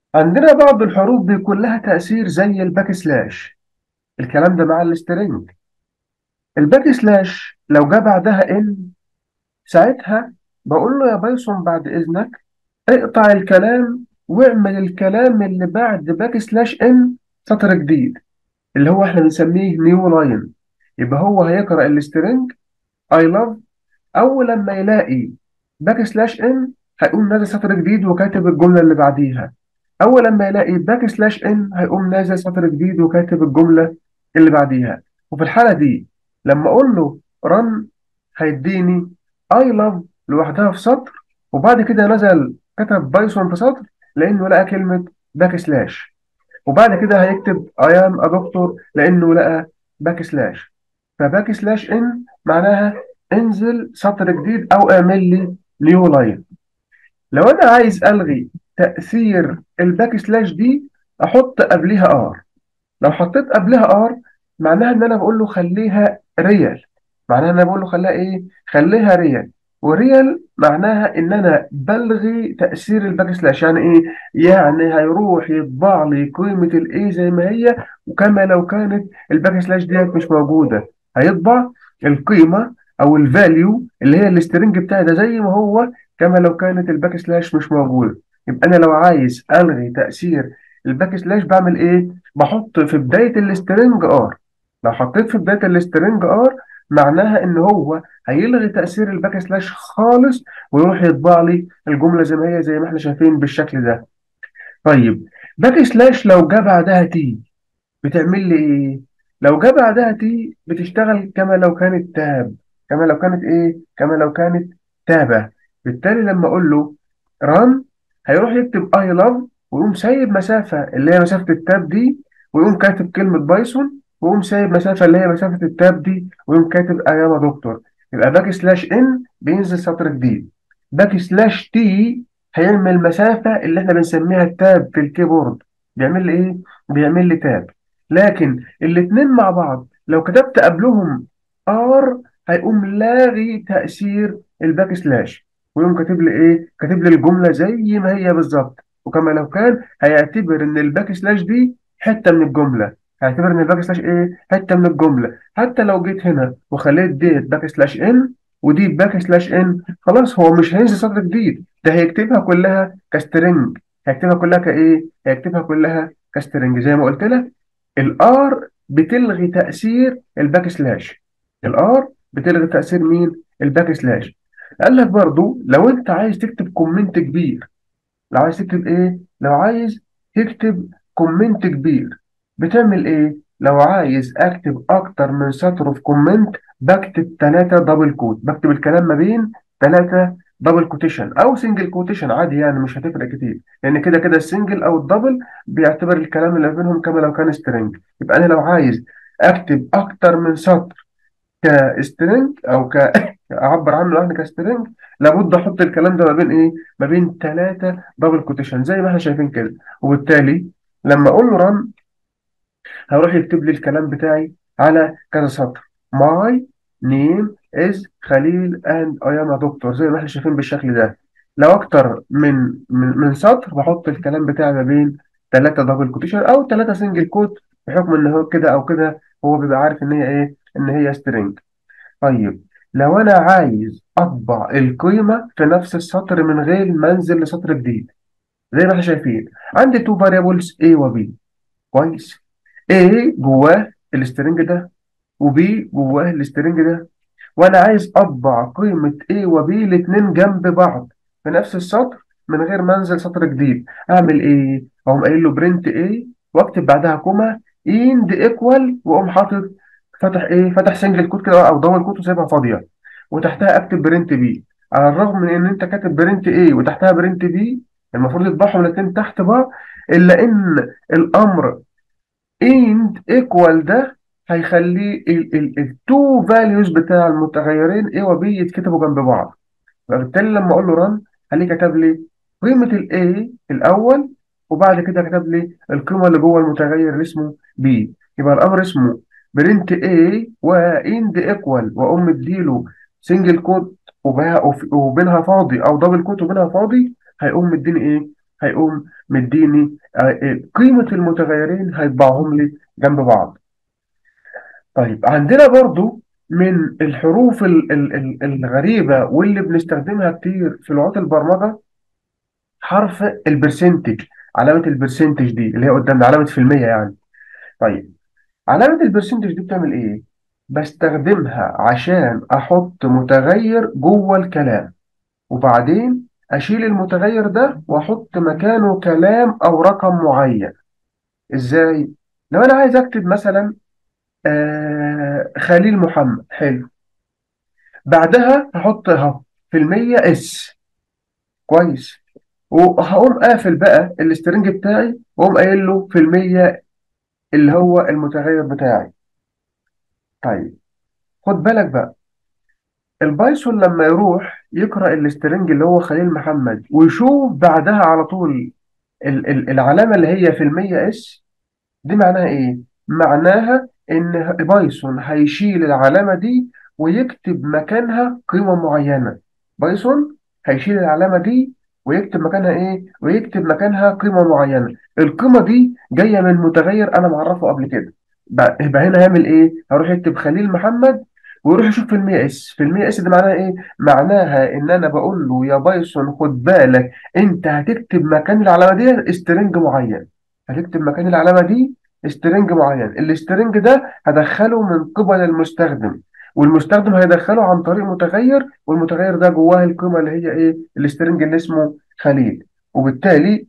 عندنا بعض الحروف بيكون لها تأثير زي الباك سلاش الكلام ده مع السترنج الباك سلاش لو جه بعدها ان ساعتها بقول له يا بايثون بعد إذنك اقطع الكلام واعمل الكلام اللي بعد باك سلاش ان سطر جديد اللي هو احنا بنسميه نيو لاين يبقى هو هيقرأ السترنج I love أول لما يلاقي باك سلاش ان هيقوم نازل سطر جديد وكاتب الجملة اللي بعديها أول لما يلاقي باك سلاش ان هيقوم نازل سطر جديد وكاتب الجملة اللي بعديها وفي الحالة دي لما أقول له run هيديني I love لوحدها في سطر وبعد كده نزل كتب بايثون في سطر لأنه لقى كلمة باك سلاش وبعد كده هيكتب I am a doctor لأنه لقى باك سلاش فباك سلاش ان معناها انزل سطر جديد أو اعمل لي نيو لاين لو أنا عايز ألغي تأثير الباك سلاش دي أحط قبلها ار لو حطيت قبلها ار معناها ان انا بقول له خليها ريال معناها ان انا بقول له خليها ايه خليها ريال وريال معناها ان انا بلغي تاثير الباك سلاش يعني ايه يعني هيروح يطبع لي قيمه الايه زي ما هي وكما لو كانت الباك سلاش ديت مش موجوده هيطبع القيمه او الفاليو اللي هي السترنج بتاعي ده زي ما هو كما لو كانت الباك سلاش مش موجوده يبقى انا لو عايز الغي تاثير الباك سلاش بعمل ايه بحط في بداية السترنج ار لو حطيت في بداية السترنج ار معناها ان هو هيلغي تأثير الباك سلاش خالص ويروح يطبع لي الجملة زي ما هي زي ما احنا شايفين بالشكل ده طيب باك سلاش لو جه بعدها تي بتعمل لي ايه لو جه بعدها تي بتشتغل كما لو كانت تاب كما لو كانت ايه كما لو كانت تابة بالتالي لما اقول له ران هيروح يكتب اي لاف ويقوم سايب مسافة اللي هي مسافة التاب دي ويقوم كاتب كلمة بايثون ويقوم سايب مسافة اللي هي مسافة التاب دي ويقوم كاتب اياما دكتور يبقى باك سلاش ان بينزل سطر جديد باك سلاش تي هيعمل مسافة اللي احنا بنسميها التاب في الكيبورد بيعمل لي ايه؟ بيعمل لي تاب لكن الاتنين مع بعض لو كتبت قبلهم ار هيقوم لاغي تأثير الباك سلاش ويقوم كاتب لي ايه؟ كاتب لي الجملة زي ما هي بالظبط وكما لو كان هيعتبر ان الباك سلاش دي حتة من الجملة هيعتبر ان الباك سلاش ايه؟ حتة من الجملة حتى لو جيت هنا وخليت ديت باك سلاش ان ودي باك سلاش ان خلاص هو مش هينزل سطر جديد ده هيكتبها كلها كسترنج هيكتبها كلها كايه؟ هيكتبها كلها كسترنج زي ما قلت لك الار بتلغي تأثير الباك سلاش الار بتلغي تأثير مين؟ الباك سلاش قال لك برضو لو انت عايز تكتب كومنت كبير لو عايز تكتب ايه لو عايز تكتب كومنت كبير بتعمل ايه لو عايز اكتب اكتر من سطر في كومنت بكتب ثلاثة دبل كوت بكتب الكلام ما بين ثلاثة دبل كوتيشن او سنجل كوتيشن عادي يعني مش هتفرق كتير لان كده كده السنجل او الدبل بيعتبر الكلام اللي بينهم كما لو كان سترنج يبقى انا لو عايز اكتب اكتر من سطر كسترنج او ك اعبر عنه يعني كسترنج لابد احط الكلام ده ما بين ايه ما بين ثلاثه دبل كوتيشن زي ما احنا شايفين كده وبالتالي لما اقول له رن هيروح يكتب لي الكلام بتاعي على كذا سطر my name is خليل and I am a doctor زي ما احنا شايفين بالشكل ده لو اكتر من من, من سطر بحط الكلام بتاعي ما بين ثلاثه دبل كوتيشن او ثلاثه سنجل كوت بحكم ان هو كده او كده هو بيبقى عارف ان هي ايه ان هي سترينج طيب لو أنا عايز أطبع القيمة في نفس السطر من غير ما أنزل لسطر جديد زي ما احنا شايفين عندي تو فاريبلز A و B كويس A جواه السترنج ده و B جواه السترنج ده وأنا عايز أطبع قيمة A و B الاتنين جنب بعض في نفس السطر من غير ما أنزل سطر جديد أعمل إيه؟ أقوم قايل له برنت A وأكتب بعدها كوما إند إيكوال وأقوم حاطط فتح ايه فتح سنجل كود كده او دبل كود وسايبها فاضيه وتحتها اكتب برنت بي على الرغم من ان انت كاتب برنت ايه وتحتها برنت بي المفروض يطبعهم الاثنين تحت بعض الا ان الامر اند ايكوال ده هيخليه التو فاليوز بتاع المتغيرين ايه وبي يتكتبوا جنب بعض فبالتالي لما اقول له رن هلاقيه كتب لي قيمه الاي الاول وبعد كده كتب لي القيمه اللي جوه المتغير اللي اسمه بي يبقى الامر اسمه برنت A واند ايكوال واقوم مديله سنجل كوت وبينها فاضي او دبل كوت وبينها فاضي هيقوم مديني ايه هيقوم مديني آه، آه، قيمة المتغيرين هيطبعهم لي جنب بعض طيب عندنا برضو من الحروف ال- ال- ال- الغريبة واللي بنستخدمها كتير في لغات البرمجة حرف البرسنتج علامة البرسنتج دي اللي هي قدامنا علامة في المية يعني طيب علامة البرسنتج دي بتعمل إيه؟ بستخدمها عشان أحط متغير جوه الكلام وبعدين أشيل المتغير ده وأحط مكانه كلام أو رقم معين إزاي؟ لو أنا عايز أكتب مثلا آه خليل محمد حلو بعدها هحط اهو في المية اس كويس وهقوم قافل بقى الاسترنج بتاعي واقوم قايل له في المية اللي هو المتغير بتاعي طيب خد بالك بقى البايثون لما يروح يقرأ الاسترنج اللي هو خليل محمد ويشوف بعدها على طول ال- ال- العلامة اللي هي في المية اس دي معناها ايه؟ معناها ان بايثون هيشيل العلامة دي ويكتب مكانها قيمة معينة بايثون هيشيل العلامة دي ويكتب مكانها ايه؟ ويكتب مكانها قيمة معينة القيمة دي جاية من متغير انا معرفه قبل كده بقى يبقى هنا هيعمل ايه؟ هروح يكتب خليل محمد ويروح يشوف في المية اس في المية اس دي معناها ايه؟ معناها ان انا بقول له يا بايثون خد بالك انت هتكتب مكان العلامة دي استرنج معين هتكتب مكان العلامة دي استرنج معين الاسترنج ده هدخله من قبل المستخدم والمستخدم هيدخله عن طريق متغير والمتغير ده جواه القيمة اللي هي ايه الاسترنج اللي اسمه خليل وبالتالي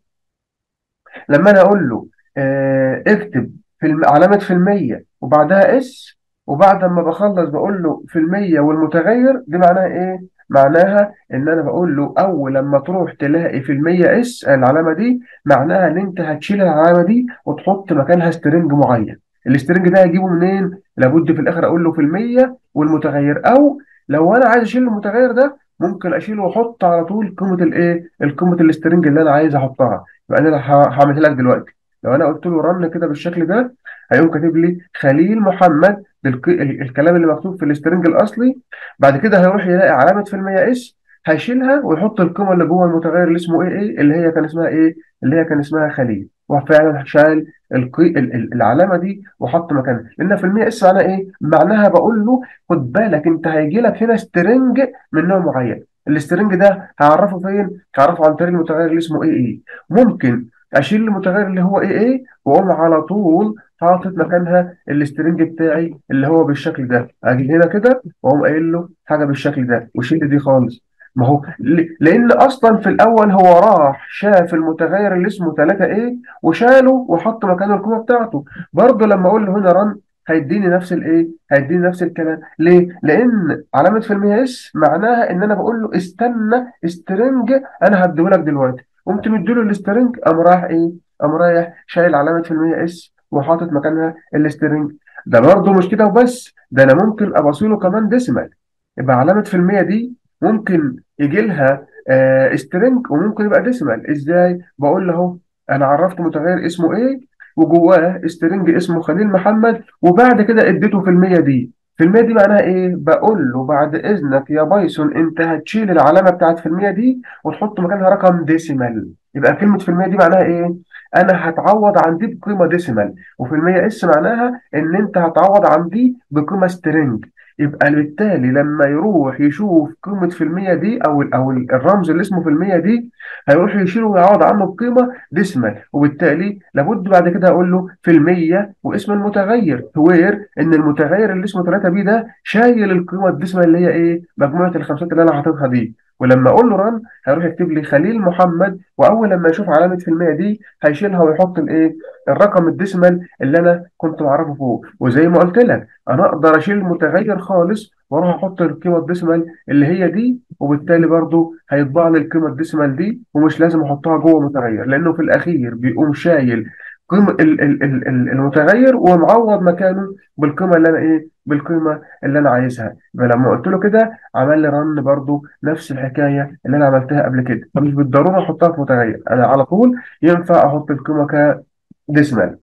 لما انا اقول له آه اكتب في الم... علامة في المية وبعدها اس وبعد ما بخلص بقول له في المية والمتغير دي معناها ايه؟ معناها ان انا بقول له اول لما تروح تلاقي في المية اس العلامة دي معناها ان انت هتشيل العلامة دي وتحط مكانها سترنج معين الاسترنج ده هجيبه منين؟ لابد في الاخر اقول له في المية والمتغير او لو انا عايز اشيل المتغير ده ممكن اشيله واحط على طول قيمة الايه؟ القيمة الاسترنج اللي انا عايز احطها يبقى انا ه- هعملها لك دلوقتي لو انا قلت له رن كده بالشكل ده هيقوم كاتب لي خليل محمد بالك... ال- الكلام اللي مكتوب في الاسترنج الاصلي بعد كده هيروح يلاقي علامه في المية اس هيشيلها ويحط القيمه اللي جوه المتغير اللي اسمه ايه ايه اللي هي كان اسمها ايه اللي هي كان اسمها خليل وفعلا شال القي... ال- ال- العلامه دي وحط مكانها لان في المية اس معناها ايه معناها بقول له خد بالك انت هيجي لك هنا سترنج من نوع معين الاسترنج ده هعرفه فين هعرفه عن طريق المتغير اللي اسمه ايه ايه ممكن اشيل المتغير اللي هو ايه ايه واقوم على طول حاطط مكانها الاسترنج بتاعي اللي هو بالشكل ده اجي هنا كده واقوم قايل له حاجه بالشكل ده وشيل دي خالص ما هو ل- لان اصلا في الاول هو راح شاف المتغير اللي اسمه 3 ايه وشاله وحط مكانه القيمه بتاعته برضه لما اقول له هنا رن هيديني نفس الايه هيديني نفس الكلام ليه لان علامه في المية اس معناها ان انا بقول له استنى استرنج انا هديهولك دلوقتي قمت مديله الاسترنج قام رايح ايه قام رايح شايل علامه في المية اس وحاطط مكانها الاسترنج ده برضه مش كده وبس ده انا ممكن ابصيله كمان ديسيمال يبقى علامه في المية دي ممكن يجي لها آه استرنج وممكن يبقى ديسيمال ازاي بقول له اهو انا عرفت متغير اسمه ايه وجواه استرنج اسمه خليل محمد وبعد كده اديته في المية دي في المية دي معناها ايه بقول له بعد اذنك يا بايثون انت هتشيل العلامه بتاعت في المية دي وتحط مكانها رقم ديسيمال يبقى كلمه في المية دي معناها ايه انا هتعوض عن دي بقيمه ديسيمال وفي المية اس معناها ان انت هتعوض عن دي بقيمه سترنج يبقى بالتالي لما يروح يشوف قيمه في المية دي او ال او ال- الرمز اللي اسمه في المية دي هيروح يشيله ويعوض عنه بقيمه ديسيمال وبالتالي لابد بعد كده اقول له في المية واسم المتغير وير ان المتغير اللي اسمه 3 بي ده شايل القيمه الديسيمال اللي هي ايه مجموعه الخمسات اللي انا حاططها دي ولما اقول له رن هيروح يكتب لي خليل محمد واول لما يشوف علامه في المية دي هيشيلها ويحط الايه الرقم الديسيمال اللي انا كنت معرفه فوق وزي ما قلت لك انا اقدر اشيل المتغير خالص واروح احط القيمه الديسيمال اللي هي دي وبالتالي برضو هيطبع لي القيمه الديسيمال دي ومش لازم احطها جوه متغير لانه في الاخير بيقوم شايل قيمه ال- ال- ال- ال- المتغير ومعوض مكانه بالقيمه اللي انا ايه بالقيمه اللي انا عايزها فلما قلت له كده عمل لي رن برضو نفس الحكايه اللي انا عملتها قبل كده فمش بالضروره احطها في متغير انا على طول ينفع احط القيمه كديسمال